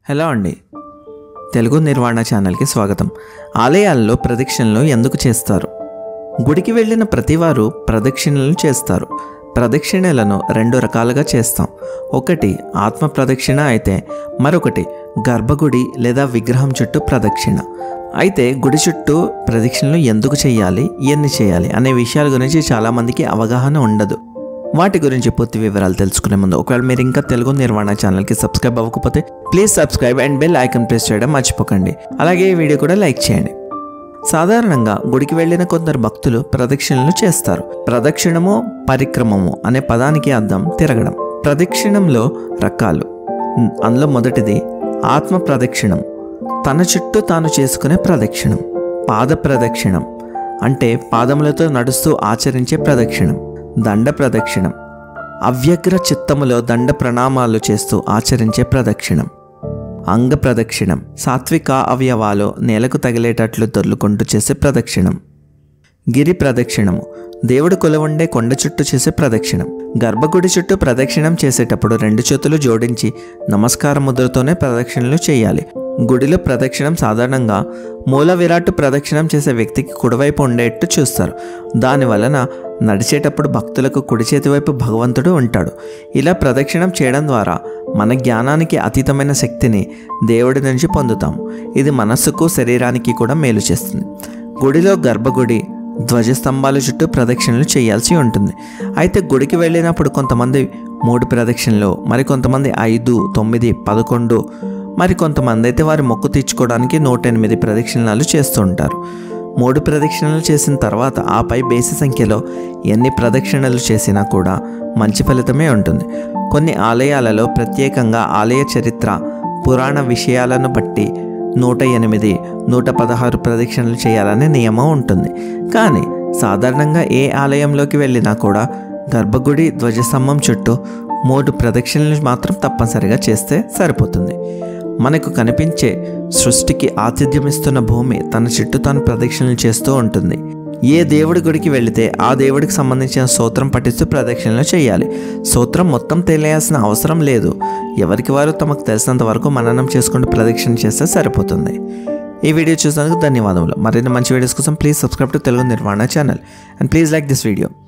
hello అండి తెలుగు నిర్వాణ ఛానల్కి స్వాగతం ఆలయాల్లో ప్రదక్షిణలు ఎందుకు చేస్తారు గుడికి వెళ్ళిన ప్రతివారు ప్రదక్షిణలు చేస్తారు ప్రదక్షిణలను రెండు రకాలుగా చేస్తాం ఒకటి ఆత్మ ప్రదక్షిణ అయితే మరొకటి గర్భగుడి లేదా విగ్రహం చుట్టూ ప్రదక్షిణ అయితే గుడి చుట్టూ ప్రదక్షిణలు ఎందుకు చేయాలి ఎన్ని చేయాలి అనే విషయాల గురించి చాలామందికి అవగాహన ఉండదు వాటి గురించి పూర్తి వివరాలు తెలుసుకునే ముందు ఒకవేళ మీరు ఇంకా తెలుగు నిర్వాణ ఛానల్కి సబ్స్క్రైబ్ అవ్వకపోతే please subscribe and bell icon press చేయడం మర్చిపోకండి అలాగే ఈ వీడియో కూడా లైక్ చేయండి సాధారణంగా గుడికి వెళ్ళిన కొందరు భక్తులు ప్రదక్షిణలు చేస్తారు ప్రదక్షిణము పరిక్రమము అనే పదానికి అర్థం తిరగడం ప్రదక్షిణంలో రకాలు ఉమ్, అందులో మొదటిది ఆత్మ ప్రదక్షిణం తన చుట్టూ తాను చేసుకునే ప్రదక్షిణం పాద ప్రదక్షిణం అంటే పాదములతో నడుస్తూ ఆచరించే ప్రదక్షిణం దండ ప్రదక్షిణం అవ్యగ్ర చిత్తములో దండ ప్రణామాలు చేస్తూ ఆచరించే ప్రదక్షిణం అంగ ప్రదక్షిణం సాత్విక అవయవాలు నేలకు తగిలేటట్లు దొర్లుకుంటూ చేసే ప్రదక్షిణం గిరి ప్రదక్షిణము దేవుడు కొలవండే కొండ చుట్టూ చేసే ప్రదక్షిణం గర్భగుడి చుట్టూ ప్రదక్షిణం చేసేటప్పుడు రెండు చేతులు జోడించి నమస్కార ముద్రతోనే ప్రదక్షిణలు చేయాలి గుడిలో ప్రదక్షిణం సాధారణంగా మూల విరాట్ ప్రదక్షిణం చేసే వ్యక్తికి కుడివైపు ఉండేట్టు చూస్తారు దాని వలన నడిచేటప్పుడు భక్తులకు కుడి చేతి వైపు భగవంతుడు ఉంటాడు ఇలా ప్రదక్షిణం చేయడం ద్వారా మన జ్ఞానానికి అతీతమైన శక్తిని దేవుడి నుంచి పొందుతాం ఇది మనస్సుకు శరీరానికి కూడా మేలు చేస్తుంది గుడిలో గర్భగుడి ధ్వజస్తంభాల చుట్టూ ప్రదక్షిణలు చేయాల్సి ఉంటుంది అయితే గుడికి వెళ్ళినప్పుడు కొంతమంది మూడు ప్రదక్షిణలు మరి కొంతమంది ఐదు తొమ్మిది పదకొండు మరి కొంతమంది అయితే వారి మొక్కు తీర్చుకోవడానికి నూట ఎనిమిది ప్రదక్షిణాలు చేస్తూ ఉంటారు మూడు ప్రదక్షిణలు చేసిన తర్వాత ఆపై బేసి సంఖ్యలో ఎన్ని ప్రదక్షిణలు చేసినా కూడా మంచి ఫలితమే ఉంటుంది కొన్ని ఆలయాలలో ప్రత్యేకంగా ఆలయ చరిత్ర పురాణ విషయాలను బట్టి నూట ఎనిమిది నూట పదహారు ప్రదక్షిణలు చేయాలనే నియమం ఉంటుంది కానీ సాధారణంగా ఏ ఆలయంలోకి వెళ్ళినా కూడా గర్భగుడి ధ్వజస్తంభం చుట్టూ మూడు ప్రదక్షిణలు మాత్రం తప్పనిసరిగా చేస్తే సరిపోతుంది మనకు కనిపించే సృష్టికి ఆతిథ్యమిస్తున్న భూమి తన చుట్టూ తాను ప్రదక్షిణలు చేస్తూ ఉంటుంది ఏ దేవుడి గుడికి వెళితే ఆ దేవుడికి సంబంధించిన సూత్రం పఠిస్తూ ప్రదక్షిణలు చేయాలి సూత్రం మొత్తం తెలియాల్సిన అవసరం లేదు ఎవరికి వారు తమకు తెలిసినంత వరకు మననం చేసుకుంటూ ప్రదక్షిణ చేస్తే సరిపోతుంది ఈ వీడియో చూసినందుకు ధన్యవాదములు మరిన్ని మంచి వీడియోస్ కోసం please subscribe to Telugu Nirvana channel and please like this video